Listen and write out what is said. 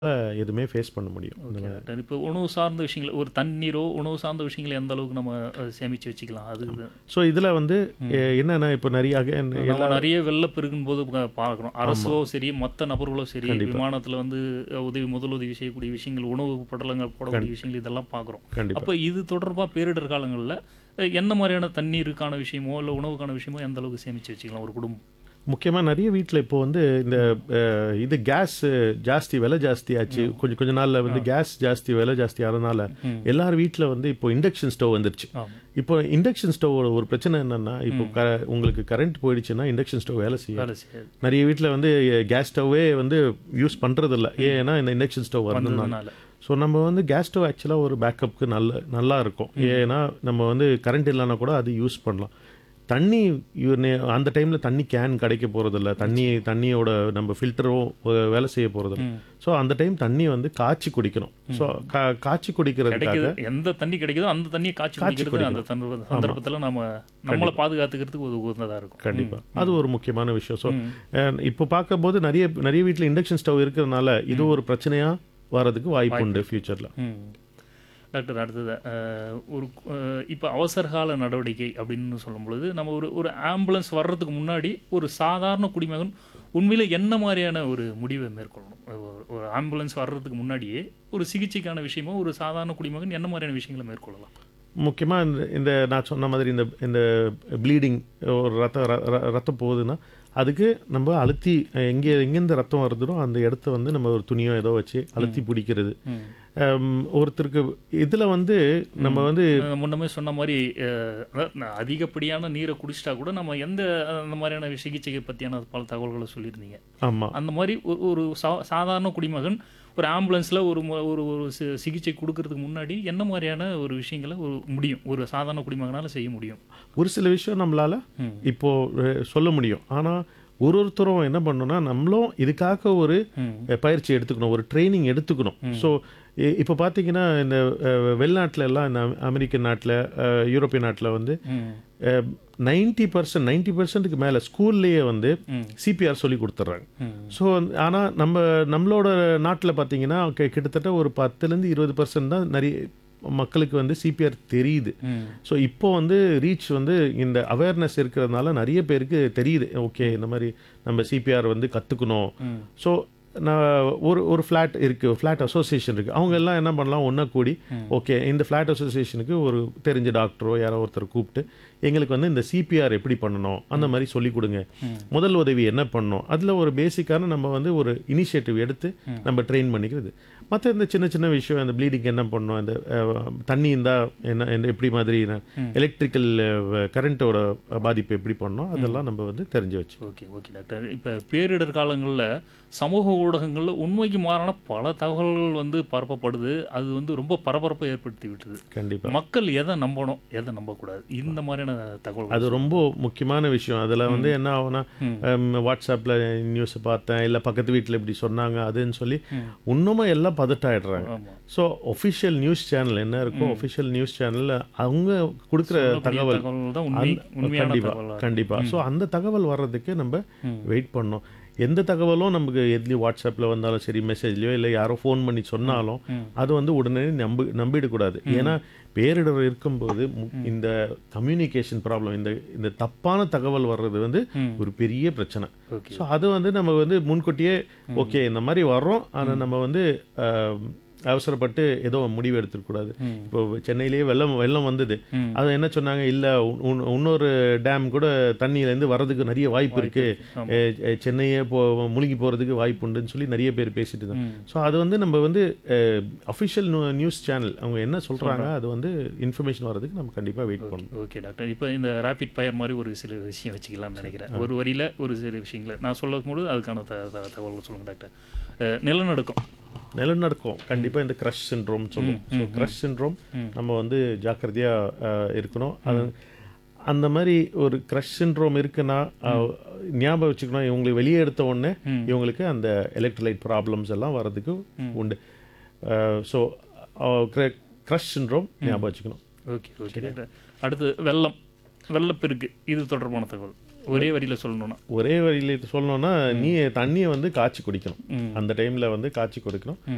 எதுவுமே ஃபேஸ் பண்ண முடியும் இந்த ஓகே மாதிரி. டாக்டர் இப்போ உணவு சார்ந்த விஷயங்கள் ஒரு தண்ணீரோ உணவு சார்ந்த விஷயங்களை எந்த அளவுக்கு நம்ம அஹ், சேமிச்சு வச்சுக்கலாம் அது இது. ஸோ இதில் வந்து எ- என்னன்னா இப்போ நிறைய again நம்ம எல்லா நிறைய வெள்ளப்பெருக்கும் போது பா- பார்க்குறோம் அரசோ சரி மற்ற நபர்களோ சரி விமானத்தில் வந்து அஹ், உதவி முதலுதவி செய்யக்கூடிய விஷயங்கள் உணவு படலங்கள் போடக்கூடிய விஷயங்கள் இதெல்லாம் பார்க்குறோம் கண்டிப்பாக அப்போ இது தொடர்பாக பேரிடர் காலங்களில் அஹ், என்ன மாதிரியான தண்ணீருக்கான விஷயமோ இல்லை உணவுக்கான விஷயமோ எந்த அளவுக்கு சேமிச்சு வச்சுக்கலாம் ஒரு குடும்பம் முக்கியமாக நிறைய வீட்டில் இப்போ வந்து இந்த அஹ், இது கேஸ் ஜாஸ்தி விலை ஜாஸ்தி ஆச்சு கொஞ்சம் கொஞ்ச நாளில் வந்து கேஸ் ஜாஸ்தி விலை ஜாஸ்தி ஆனதுனால எல்லார் வீட்டில் வந்து இப்போ இண்டக்ஷன் ஸ்டவ் வந்துருச்சு ஆமாம் இப்போ இண்டக்ஷன் ஸ்டவோட ஒரு பிரச்சனை என்னன்னா இப்போ க உங்களுக்கு கரண்ட் போயிடுச்சுன்னா இண்டக்ஷன் ஸ்டவ் வேலை செய்யும் வேலை செய்யாது நிறைய வீட்டில் வந்து கேஸ் ஸ்டவ்வே வந்து யூஸ் பண்ணுறதில்ல ஏன்னா இந்த இண்டக்ஷன் ஸ்டவ் வரதுனால அதனால ஸோ நம்ம வந்து கேஸ் ஸ்டவ் ஆக்சுவலாக ஒரு பேக்கப்புக்கு நல்ல நல்லா இருக்கும் ஏன்னா நம்ம வந்து கரண்ட் இல்லைன்னா கூட அது யூஸ் பண்ணலாம் தண்ணி யூ- நே- அந்த டைமில் தண்ணி கேன் கிடைக்க போகிறதில்ல தண்ணி தண்ணியோட நம்ம ஃபில்டரும் வேலை செய்ய போகிறதில்ல ஸோ அந்த டைம் தண்ணி வந்து காய்ச்சி குடிக்கணும் ஸோ கா காய்ச்சி குடிக்கிறதுக்காக கிடைக்குது எந்த தண்ணி கிடைக்குதோ அந்த தண்ணியை காய்ச்சி குடிக்கிறது அந்த சந்தர்ப்ப- சந்தர்ப்பத்துல நம்ம நம்மளை பாதுகாத்துக்கிறதுக்கு ஒரு உகந்ததா இருக்கும் கண்டிப்பாக அது ஒரு முக்கியமான விஷயம் ஸோ இப்போ பார்க்கும்போது நிறைய நிறைய வீட்டில் இண்டக்ஷன் ஸ்டவ் இருக்கிறதுனால இது ஒரு பிரச்சனையாக வர்றதுக்கு வாய்ப்பு உண்டு ஃப்யூச்சரில் ம். டாக்டர் அடுத்தது அஹ், ஒரு அஹ், இப்போ அவசரகால நடவடிக்கை அப்படின்னு சொல்லும் பொழுது நம்ம ஒரு ஒரு ஆம்புலன்ஸ் வர்றதுக்கு முன்னாடி ஒரு சாதாரண குடிமகன் உண்மையில என்ன மாதிரியான ஒரு முடிவை மேற்கொள்ளணும் ஒரு- ஒரு ஆம்புலன்ஸ் வர்றதுக்கு முன்னாடியே ஒரு சிகிச்சைக்கான விஷயமோ ஒரு சாதாரண குடிமகன் என்ன மாதிரியான விஷயங்களை மேற்கொள்ளலாம் முக்கியமாக இந்த இந்த நான் சொன்ன மாதிரி இந்த இந்த ப்ளீடிங் ஒரு ரத்தம் ர- ர- ரத்தம் போகுதுன்னா அதுக்கு நம்ம அழுத்தி எங்கே எங்கேருந்து ரத்தம் வருதோ அந்த இடத்த வந்து நம்ம ஒரு துணியோ ஏதோ வச்சு அழுத்தி பிடிக்கிறது ஹம், ஒருத்தருக்கு இதில் வந்து நம்ம வந்து அஹ், முன்னமே சொன்ன மாதிரி அஹ், அதாவது நான் அதிகப்படியான நீரை குடிச்சிட்டா கூட நம்ம எந்த அந்த மாதிரியான சிகிச்சையை பற்றியான பல தகவல்களை சொல்லியிருந்தீங்க ஆமாம் அந்த மாதிரி ஒரு ஒரு சா- சாதாரண குடிமகன் ஒரு ஆம்புலன்ஸில் ஒரு மு- ஒரு ஒரு சி- சிகிச்சை கொடுக்கறதுக்கு முன்னாடி என்ன மாதிரியான ஒரு விஷயங்களை ஒரு முடியும் ஒரு சாதாரண குடிமகனால் செய்ய முடியும் ஒரு சில விஷயம் நம்மளால் ம். இப்போ அஹ், சொல்ல முடியும் ஆனால் ஒரு ஒருத்தரும் என்ன பண்ணணும்னா நம்மளும் இதுக்காக ஒரு ம். அஹ், பயிற்சி எடுத்துக்கணும் ஒரு ட்ரைனிங் எடுத்துக்கணும் ஸோ இப்போ பார்த்தீங்கன்னா இந்த அஹ், வெளிநாட்டுல எல்லாம் இந்த அமெ- அமெரிக்கன் நாட்டில் யூரோப்பியன் நாட்டில் வந்து ம். நைன்டி பர்சன்ட் நைன்டி பர்சன்ட்டுக்கு மேலே ஸ்கூல்லேயே வந்து ம். சிபிஆர் சொல்லி கொடுத்துட்றாங்க ம். ஸோ ஆனால் நம்ம நம்மளோட நாட்டில் பார்த்தீங்கன்னா கி- கிட்டத்தட்ட ஒரு பத்துலேருந்து இருபது பர்சன்ட் தான் நிறைய மக்களுக்கு வந்து சிபிஆர் தெரியுது ம். ஸோ இப்போ வந்து ரீச் வந்து இந்த அவேர்னஸ் இருக்கிறதுனால நிறைய பேருக்கு தெரியுது ஓகே இந்த மாதிரி நம்ம சிபிஆர் வந்து கற்றுக்கணும் ம். ஸோ நான் ஒரு ஒரு ஃப்ளாட் இருக்குது ஃப்ளாட் அசோசியேஷன் இருக்குது அவங்க எல்லாம் என்ன பண்ணலாம் ஒன்றா கூடி ஓகே இந்த ஃப்ளாட் அசோசியேஷனுக்கு ஒரு தெரிஞ்ச டாக்டரோ யாரோ ஒருத்தர் கூப்பிட்டு எங்களுக்கு வந்து இந்த சிபிஆர் எப்படி பண்ணணும் அந்த மாதிரி சொல்லி கொடுங்க முதல் உதவி என்ன பண்ணணும் அதில் ஒரு பேசிக்கான நம்ம வந்து ஒரு இனிஷியேட்டிவ் எடுத்து நம்ம ட்ரெயின் பண்ணிக்கிறது மற்ற இந்த சின்ன சின்ன விஷயம் இந்த ப்ளீடிங் என்ன பண்ணணும் இந்த அஹ், தண்ணி இருந்தால் என்ன என்ன எப்படி மாதிரி எலக்ட்ரிக்கல் கரண்ட்டோட பாதிப்பு எப்படி பண்ணணும் அதெல்லாம் நம்ம வந்து தெரிஞ்சு வச்சு ஓகே ஓகே டாக்டர் இப்போ பேரிடர் காலங்களில் சமூக ஊடகங்களில் உண்மைக்கு மாறான பல தகவல்கள் வந்து பரப்பப்படுது அது வந்து ரொம்ப பரபரப்பை ஏற்படுத்தி விட்டுது கண்டிப்பாக மக்கள் எதை நம்பணும் எதை நம்பக்கூடாது இந்த மாதிரியான தகவல்கள் அது ரொம்ப முக்கியமான விஷயம் அதில் வந்து என்ன ஆகும்னா வாட்ஸ்அப்பில் நியூஸ் பார்த்தேன் இல்லை பக்கத்து வீட்டில் இப்படி சொன்னாங்க அதுன்னு சொல்லி இன்னமும் எல்லாம் பதட்டாயிடுறாங்க ஆமாம் ஸோ ஒஃபிஷியல் நியூஸ் சேனல் என்ன இருக்கோ ஒஃபிஷியல் நியூஸ் சேனலில் அவங்க கொடுக்குற தகவல் தகவல் தான் உண்மை அந்த- உண்மையான கண்டிப்பா தகவல் கண்டிப்பா ஸோ அந்த தகவல் வர்றதுக்கு நம்ம வெயிட் பண்ணோம் எந்த தகவலும் நமக்கு எதுலேயும் வாட்ஸ்அப்பில் வந்தாலும் சரி மெசேஜ்லையோ இல்லை யாரோ ஃபோன் பண்ணி சொன்னாலும் அது வந்து உடனே நம்பி நம்பிடக்கூடாது ஏன்னா பேரிடர் இருக்கும்போது மு- இந்த கம்யூனிகேஷன் ப்ராப்ளம் இந்த இந்த தப்பான தகவல் வர்றது வந்து ஒரு பெரிய பிரச்சனை ஓகே ஸோ அது வந்து நம்ம வந்து முன்கூட்டியே ஓகே இந்த மாதிரி வர்றோம் ஆனால் நம்ம வந்து ஆம், அவசரப்பட்டு ஏதோ முடிவு எடுத்துக்கூடாது இப்போ சென்னையிலேயே வெள்ளம் வெள்ளம் வந்தது அது என்ன சொன்னாங்க இல்லை இன்னொரு டேம் கூட தண்ணியிலேருந்து வர்றதுக்கு நிறைய வாய்ப்பு இருக்கு எ, எ, சென்னையே போ முழுகி போகிறதுக்கு வாய்ப்பு உண்டுன்னு சொல்லி நிறைய பேர் பேசிட்டு இருந்தாங்க ஸோ அது வந்து நம்ம வந்து அஃபிஷியல் நியூஸ் சேனல் அவங்க என்ன சொல்கிறாங்க அது வந்து இன்ஃபர்மேஷன் வர்றதுக்கு நம்ம கண்டிப்பாக வெயிட் பண்ணணும் ஓகே டாக்டர் இப்போ இந்த ரேபிட் ஃபயர் மாதிரி ஒரு சில விஷயம் வச்சுக்கலாம்னு நினைக்கிறேன் ஒரு வரியில் ஒரு சில விஷயங்களை நான் சொல்லும் போது அதுக்கான த த- தகவல்கள் சொல்லுங்கள் டாக்டர் அஹ், நிலநடுக்கம் நிலநடுக்கம் கண்டிப்பாக இந்த க்ரஷ் சின்ரோம் சொல்லுவோம் ஸோ க்ரஷ் சின்ரோம் நம்ம வந்து ஜாக்கிரதையாக இருக்கணும் அது அந்த மாதிரி ஒரு க்ரஷ் சின்ரோம் இருக்குன்னா அஹ், ஞாபகம் வச்சுக்கணும் இவங்களுக்கு வெளியே எடுத்த உடனே இவங்களுக்கு அந்த எலக்ட்ரோலைட் ப்ராப்ளம்ஸ் எல்லாம் வர்றதுக்கு உண்டு ஸோ க்ரஷ் சின்ரோம் ஞாபகம் வச்சுக்கணும் ஓகே ஓகே டாக்டர் அடுத்து வெள்ளம் வெள்ளப்பெருக்கு இது தொடர்பான தகவல் ஒரே வரியில் சொல்லணும்னா ஒரே வழியில் சொல்லணும்னா நீ தண்ணியை வந்து காய்ச்சி குடிக்கணும் ம். அந்த டைமில் வந்து காய்ச்சி குடிக்கணும்